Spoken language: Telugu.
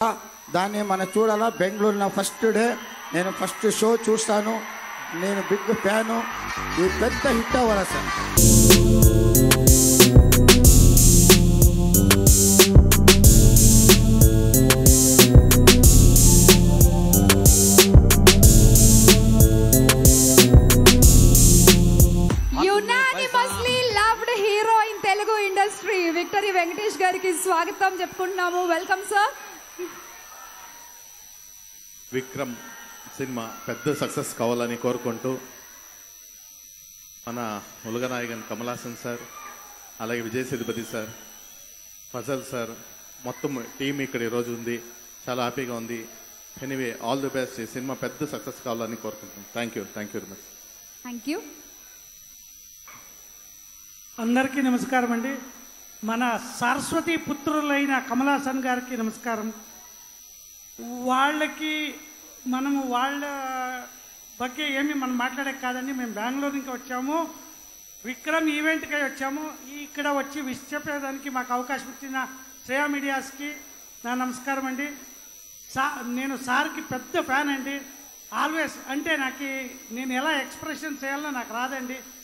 దాన్ని మనం చూడాలా బెంగళూరు నా ఫస్ట్ డే నేను ఫస్ట్ షో చూస్తాను నేను బిగ్ ఫ్యాను ఇది పెద్ద హిట్ అవ్వాలా sir unanimously loved hero in Telugu industry victory Venkatesh గారికి స్వాగతం చెప్పుకుంటున్నాము వెల్కమ్ సార్ విక్రమ్ సినిమా పెద్ద సక్సెస్ కావాలని కోరుకుంటూ మన ఉలగనాయకన్ కమల్ హాసన్ సార్ అలాగే విజయ్ సేతుపతి సార్ ఫజల్ సార్ మొత్తం టీం ఇక్కడ ఈరోజు ఉంది చాలా హ్యాపీగా ఉంది ఎనీవే ఆల్ ది బెస్ట్ ఈ సినిమా పెద్ద సక్సెస్ కావాలని కోరుకుంటున్నాం thank you thank you very much thank you అందరికీ నమస్కారం అండి మన సరస్వతి పుత్రులైన కమలాసన్ గారికి నమస్కారం వాళ్ళకి మనము వాళ్ళ ಬಗ್ಗೆ ఏమి మనం మాట్లాడే కాదండి మేము బెంగళూరు నుంచి వచ్చాము విక్రమ్ ఈవెంట్కి వచ్చాము ఈ- ఇక్కడ వచ్చి విష్ చెప్పేదానికి మాకు అవకాశం ఇచ్చిన శ్రేయా మీడియాస్కి నా నమస్కారం అండి సా నేను సార్కి పెద్ద ఫ్యాన్ అండి ఆల్వేస్ అంటే నాకు నేను ఎలా ఎక్స్ప్రెషన్ చేయాలో నాకు రాదండి